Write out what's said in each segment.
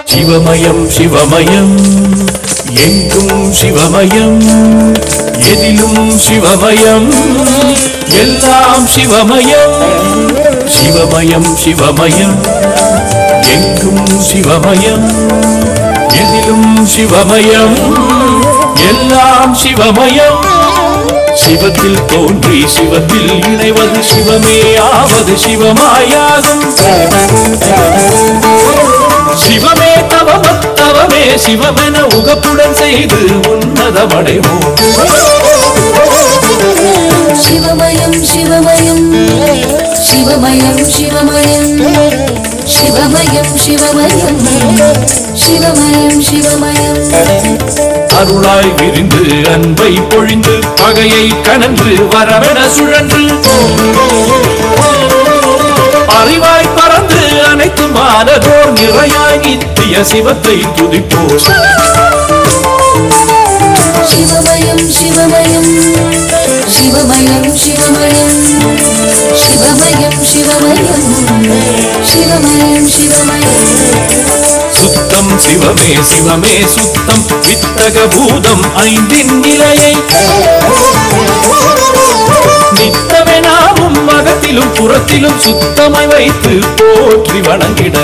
சிவமயம் சிவமயம் எங்கும் சிவமயம் எதிலும் சிவமயம் எல்லாம் சிவமயம் சிவமயம் சிவமயம் எங்கும் சிவமயம் எதிலும் சிவமயம் எல்லாம் சிவமயம் சிவத்தில் தோன்றி சிவத்தில் இணைவது சிவமே ஆவது சிவமாயாகும் சிவமே தவமத்தவமே சிவமென உகப்புடன் செய்து உன்னதமடைவோம் சிவமயம் சிவமயம் சிவமயம் சிவமயம் சிவமயம் சிவமயம் சிவமயம் சிவமயம் அருளாய் விரிந்து அன்பை பொழிந்து பகையை கணன்று வரவென சுழன்று அறிவாய் பறந்து அனைத்து மானதோர் நிறையாய் நித்திய சிவத்தை துதிப்போம் சிவமயம் சிவமயம் சிவமயம் சிவமயம் சிவமயம் சிவமயம் சிவமயம் சிவமயம் சுத்தம் சிவமே சிவமே சுத்தம் வித்தக பூதம் ஐந்தின் நிலையை நித்தமெனாவும் மகத்திலும் புறத்திலும் சுத்தமாய் வைத்து போற்றி வணங்கிட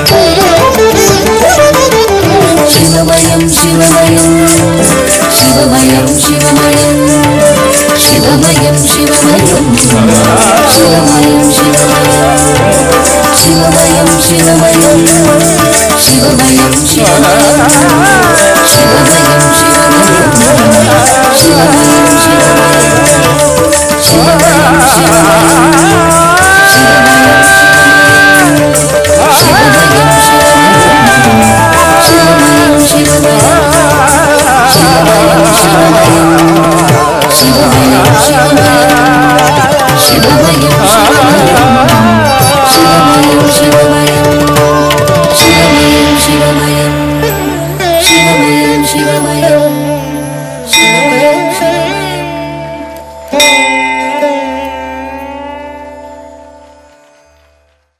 சிவமயம் சிவமயம் சிவமயம் சிவமயம் சிவமயம் சிவமயம் சிவமயம் சிவமயம் சிவமயம் சிவமயம் சிவமயம் சிவமயம்